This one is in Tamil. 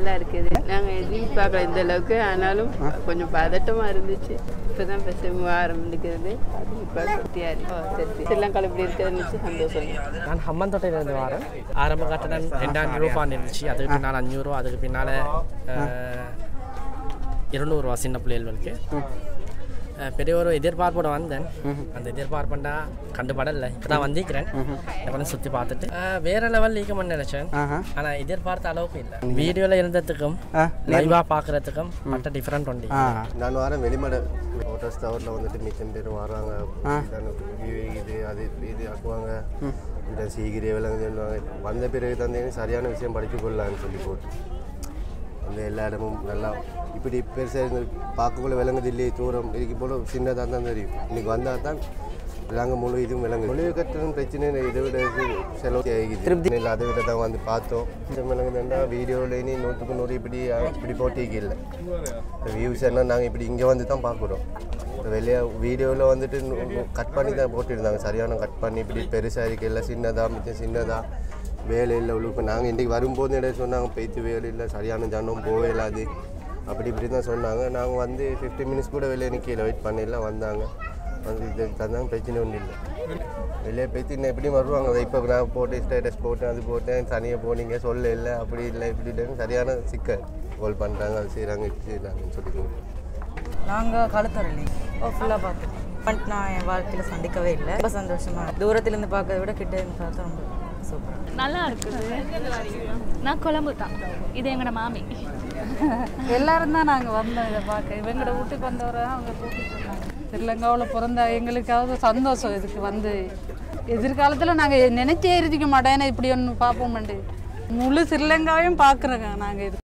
நல்லா இருக்குது நாங்கள் எதிர்பார்க்கல இந்த அளவுக்கு ஆனாலும் கொஞ்சம் பதட்டமாக இருந்துச்சு இப்போ தான் ஃபஸ்ட்டு ஆரம்பிக்கிறது அது இப்போ திருப்தியாக இருக்கு ஓ, சரி சரி ஸ்ரீலங்காவில் இப்படி இருக்கிறதுன்னு வச்சு சந்தோஷம் நான் ஹம்மந்தோட்டையிலேருந்து வரேன் ஆரம்ப கட்டணம் ரெண்டாயிரம் ரூபாய் இருந்துச்சு அதுக்கு பின்னால் அஞ்சூறுவா அதுக்கு பின்னால் இருநூறுவா சின்ன பிள்ளைகளுக்கு அஹ், பெரிய ஒரு எதிர்பார்ப்போட வந்தேன் அந்த எதிர்பார்ப்பண்டா கண்டுபடல இப்போ தான் வந்திருக்கிறேன் கொஞ்சம் சுற்றி பார்த்துட்டு அஹ், வேற லெவல் ஈக்கணும்னு நினச்சேன் ஆனால் எதிர்பார்த்த அளவுக்கு இல்லை வீடியோவில் இருந்ததுக்கும் லைவாக பார்க்குறதுக்கும் மற்ற டிஃப்ரெண்ட் உண்டு நான் வரேன் வெளிமடை ஹோட்டல்ஸ் டவரில் வந்துட்டு மிச்சம் பேர் வராங்க view இது அது இது ஆக்குவாங்க இந்த சீக்கிரம் விலங்கு சொல்லுவாங்க வந்த பிறகு தான் தெரியும் சரியான விஷயம் படிச்சு கொள்ளலான்னு சொல்லி போட்டு அந்த எல்லா இடமும் நல்லா இப்படி பெருசாக இருந்து பார்க்கக்குள்ள விளங்குது இல்லையே தூரம் இதுக்கு போல சின்னதாக தான் தெரியும் இன்னைக்கு வந்தால் தான் விலங்கு முழு இதுவும் விலங்கு மொழி கட்டணும் பிரச்சனை இல்லை இதை விட இது செலவு திருப்தி இல்லை அதை விட தான் வந்து பார்த்தோம் இந்த விலங்குதுண்டா வீடியோவில் இனி நூற்றுக்கு நூறு இப்படி இப்படி போட்டிக்கு இல்லை வியூஸ் என்ன நாங்கள் இப்படி இங்கே வந்து தான் பார்க்குறோம் வெளியே வீடியோவில் வந்துட்டு கட் பண்ணி தான் போட்டிருந்தாங்க சரியான கட் பண்ணி இப்படி பெருசாக இருக்கு இல்லை சின்னதாக மிச்சம் சின்னதாக வேலை இல்லை உள்ள நாங்கள் இன்றைக்கி வரும்போது இடையே சொன்னாங்க பெய்த்து வேலை இல்லை சரியான ஜனம் போவே இல்லாது அப்படி இப்படி தான் சொன்னாங்க நாங்கள் வந்து ஃபிஃப்டி மினிட்ஸ் கூட வெளியே நிற்கல வெயிட் பண்ணிடலாம் வந்தாங்க வந்து இது தந்தாங்க பிரச்சனை ஒன்றும் இல்லை வெளியே போய்த்து இன்னும் எப்படி வருவாங்க அதை இப்போ நான் போட்டு ஸ்டேட்டஸ் போட்டேன் அது போட்டேன் தனியாக போனீங்க சொல்ல இல்லை அப்படி இல்லை இப்படி இல்லைன்னு சரியான சிக்கல் கோல் பண்ணுறாங்க அது செய்கிறாங்க இப்படி செய்கிறாங்கன்னு சொல்லி நாங்கள் கழுத்தரளி ஓ ஃபுல்லாக பார்த்தோம் பட் நான் என் வாழ்க்கையில் சந்திக்கவே இல்லை ரொம்ப சந்தோஷமா தூரத்துலேருந்து பார்க்கறத விட கிட்ட இருந்து பார்த்தா ரொம்ப சூப்பர் நல்லா இருக்குது நான் கொழம்பு தான் இது எங்களோட மாமி எல்லாரும் தான் நாங்கள் வந்தோம் இதை பார்க்க இவங்களோட வீட்டுக்கு வந்தவரை அவங்க கூட்டிட்டு வந்தாங்க ஸ்ரீலங்காவில் பிறந்த எங்களுக்காவது சந்தோஷம் இதுக்கு வந்து எதிர்காலத்தில் நாங்கள் நினைச்சே இருக்க மாட்டோம் ஏன்னா இப்படி ஒன்று பார்ப்போம்ண்டு முழு ஸ்ரீலங்காவையும் பார்க்குறோங்க நாங்கள் இது